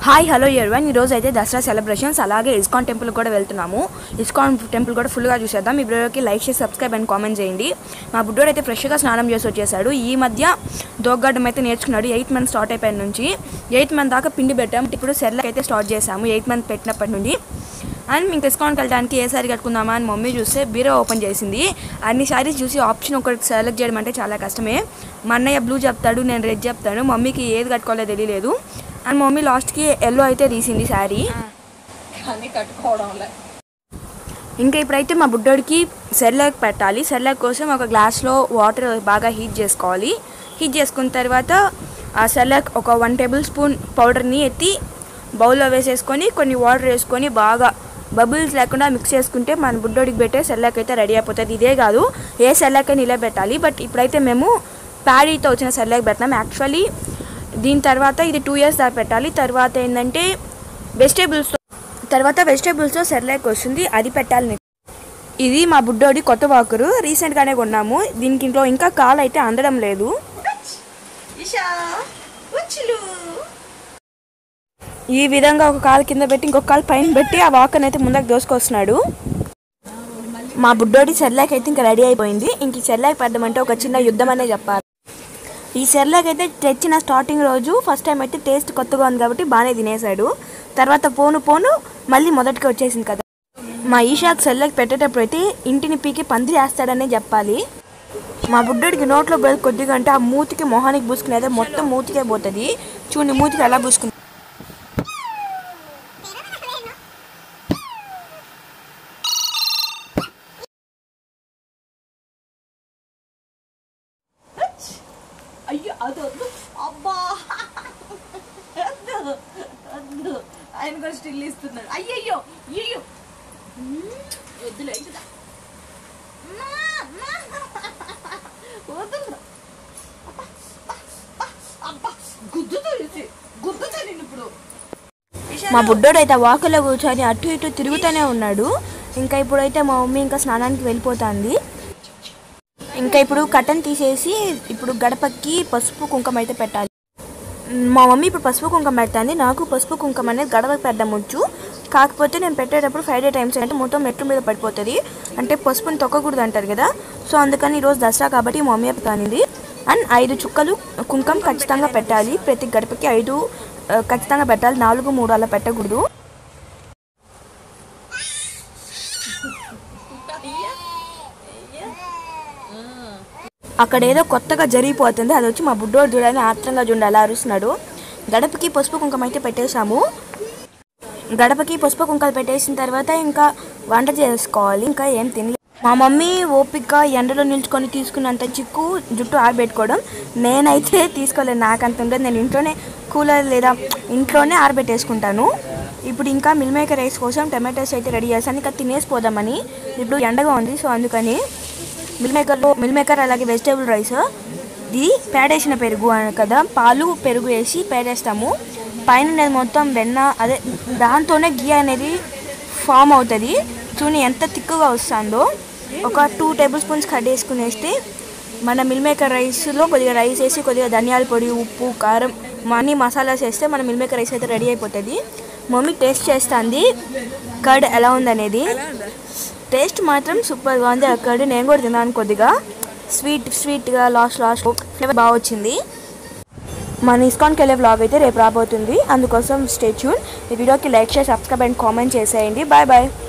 Hi hello everyone ఈరోజు అయితే Dasara celebrations అలాగే ఇస్కాన్ టెంపుల్ కూడా వెళ్తున్నాము ఇస్కాన్ టెంపుల్ కూడా ఫుల్గా చూసేద్దాం ఈ వీడియోకి లైక్ చేసి సబ్స్క్రైబ్ అండ్ కామెంట్ చేయండి మా బుడ్డోడు అయితే ఫ్రెష్గా స్నానం చేసి వచ్చేసాడు ఈ మధ్య దోగ్గడ్డం అయితే నేర్చుకున్నాడు ఎయిత్ మంత్ స్టార్ట్ అయిపోయిన నుంచి ఎయిత్ మంత్ దాకా పిండి పెట్టాం ఇప్పుడు సెర్లకి అయితే స్టార్ట్ చేసాము ఎయిత్ మంత్ పెట్టినప్పటి నుండి అండ్ మీకు ఇస్కాన్కి వెళ్ళడానికి ఏ సారీ కట్టుకుందామా అని మమ్మీ చూస్తే బీరో ఓపెన్ చేసింది అన్ని సారీస్ చూసి ఆప్షన్ ఒకటి సెలెక్ట్ చేయడం అంటే చాలా కష్టమే మా అన్నయ్య బ్లూ చెప్తాడు నేను రెడ్ చెప్తాను మమ్మీకి ఏది కట్టుకోవాలో తెలియలేదు అండ్ మమ్మీ లాస్ట్కి ఎల్లో అయితే తీసింది శారీ కానీ కట్టుకోవడంలే ఇంకా ఇప్పుడైతే మా బుడ్డోడికి సెర్లాక్ పెట్టాలి సెర్లాక్ కోసం ఒక గ్లాస్లో వాటర్ బాగా హీట్ చేసుకోవాలి హీట్ చేసుకున్న తర్వాత ఆ సెర్లాక్ ఒక వన్ టేబుల్ స్పూన్ పౌడర్ని ఎత్తి బౌల్లో వేసేసుకొని కొన్ని వాటర్ వేసుకొని బాగా బబుల్స్ లేకుండా మిక్స్ చేసుకుంటే మన బుడ్డోడికి పెట్టే సెర్లాక్ అయితే రెడీ అయిపోతుంది ఇదే కాదు ఏ సెర్లాక్ అయినా ఇలా పెట్టాలి బట్ ఇప్పుడైతే మేము ప్యాడీతో వచ్చిన సెర్లాక్ పెట్టినాం యాక్చువల్లీ దీని తర్వాత ఇది టూ ఇయర్స్ దాకా పెట్టాలి తర్వాత ఏంటంటే వెజిటేబుల్స్ తర్వాత వెజిటేబుల్స్తో సెర్లాక్ వస్తుంది అది పెట్టాలి మీకు. ఇది మా బుడ్డోడి కొత్త వాకరు రీసెంట్గానే కొన్నాము దీనికి ఇంట్లో ఇంకా కాలు అయితే అందడం లేదు ఇషా వచ్చులు ఈ విధంగా ఒక కాలు కింద పెట్టి ఇంకొక కాలు పైన పెట్టి ఆ వాకర్ని అయితే ముందుకు దోసుకొస్తున్నాడు మా బుడ్డోడి సెర్లాక్ అయితే ఇంకా రెడీ అయిపోయింది ఇంక ఈ సెర్లాక్ పెట్టమంటే ఒక చిన్న యుద్ధం అనే చెప్పాలి ఈ సెర్లాక్ అయితే తెచ్చిన స్టార్టింగ్ రోజు ఫస్ట్ టైం అయితే టేస్ట్ కొత్తగా ఉంది కాబట్టి బాగానే తినేశాడు తర్వాత పోను పోను మళ్ళీ మొదటికి వచ్చేసింది కదా మా ఈషాక్ సెర్లాక్ పెట్టేటప్పుడు అయితే ఇంటిని పీకి పంది వేస్తాడనే చెప్పాలి మా బుడ్డోడికి నోట్లో బెల్ కొద్దిగా అంటే ఆ మూతికి మొహానికి పూసుకునేదే మొత్తం మూతికే పోతుంది చూడండి మూతికి ఎలా పూసుకుంది అయ్యో అది వద్దు అబ్బా వద్దు వద్దు ఆయన కూడా స్టిల్ ఇస్తున్నాడు అయ్యయ్యో అయ్యో వద్దులే ఇంకా వద్దు అబ్బా గుద్దుతో చూసి గుద్దుతో నేను ఇప్పుడు మా బుడ్డోడు అయితే వాకలో కూర్చొని అటు ఇటు తిరుగుతూనే ఉన్నాడు ఇంకా ఇప్పుడైతే మా మమ్మీ ఇంకా స్నానానికి వెళ్ళిపోతుంది ఇంకా ఇప్పుడు కటన్ తీసేసి ఇప్పుడు గడపకి పసుపు కుంకుమ అయితే పెట్టాలి మా మమ్మీ ఇప్పుడు పసుపు కుంకుమ పెడుతుంది నాకు పసుపు కుంకుమ అనేది గడపకి పెట్టడం వచ్చు కాకపోతే నేను పెట్టేటప్పుడు ఫైవ్ డే టైమ్స్ అంటే మొత్తం మెట్ల మీద పడిపోతుంది అంటే పసుపుని తొక్కకూడదు అంటారు కదా సో అందుకని ఈరోజు దసరా కాబట్టి మా మమ్మీ పెడుతుంది అండ్ ఐదు చుక్కలు కుంకుమ ఖచ్చితంగా పెట్టాలి ప్రతి గడపకి ఐదు ఆ, ఖచ్చితంగా పెట్టాలి నాలుగు మూడు అలా పెట్టకూడదు అక్కడ ఏదో కొత్తగా జరిగిపోతుంది అది వచ్చి మా బుడ్డోడు చూడాలని ఆత్రంగా చూడాలి అలా అరుస్తున్నాడు గడపకి పసుపు కుంకుమ అయితే పెట్టేశాము గడపకి పసుపు కుంకాలు పెట్టేసిన తర్వాత ఇంకా వంట చేసుకోవాలి ఇంకా ఏం తినలేదు మా మమ్మీ ఓపిక ఎండలో నిల్చుకొని తీసుకున్నంత చిక్కు జుట్టు ఆరబెట్టుకోవడం నేనైతే తీసుకోలేదు నాకంత ఉండదు నేను ఇంట్లోనే కూలర్ లేదా ఇంట్లోనే ఆరబెట్టేసుకుంటాను ఇప్పుడు ఇంకా మిల్ మేకర్ రైస్ కోసం టమాటోస్ అయితే రెడీ చేస్తాను ఇంకా తినేసిపోదామని ఇప్పుడు ఎండగా ఉంది సో అందుకని మిల్ మేకర్లో మిల్ మేకర్ అలాగే వెజిటేబుల్ రైస్ ఇది పేడేసిన పెరుగు అని కదా పాలు పెరుగు వేసి పేడేస్తాము పైన ఉండేది మొత్తం వెన్న అదే దాంతోనే గీ అనేది ఫామ్ అవుతుంది చూని ఎంత తిక్కుగా వస్తుందో ఒక టూ టేబుల్ స్పూన్స్ కట్ వేసుకుని వేస్తే మన మిల్ మేకర్ రైస్లో కొద్దిగా రైస్ వేసి కొద్దిగా ధనియాల పొడి ఉప్పు కారం అన్ని మసాలాస్ వేస్తే మన మిల్ మేకర్ రైస్ అయితే రెడీ అయిపోతుంది మమ్మీ టేస్ట్ చేస్తుంది కర్డ్ ఎలా ఉందనేది టేస్ట్ మాత్రం సూపర్గా ఉంది ఆ కర్డ్ నేను కూడా తిన్నాను కొద్దిగా స్వీట్ స్వీట్గా లాస్ట్ లాస్ట్ ఫ్లేవర్ బాగా వచ్చింది మన ఇస్కాన్కి వెళ్ళే వ్లాగ్ అయితే రేపు రాబోతుంది అందుకోసం స్టే ట్యూన్ ఈ వీడియోకి లైక్ చేసి సబ్స్క్రైబ్ అండ్ కామెంట్ చేసేయండి బాయ్ బాయ్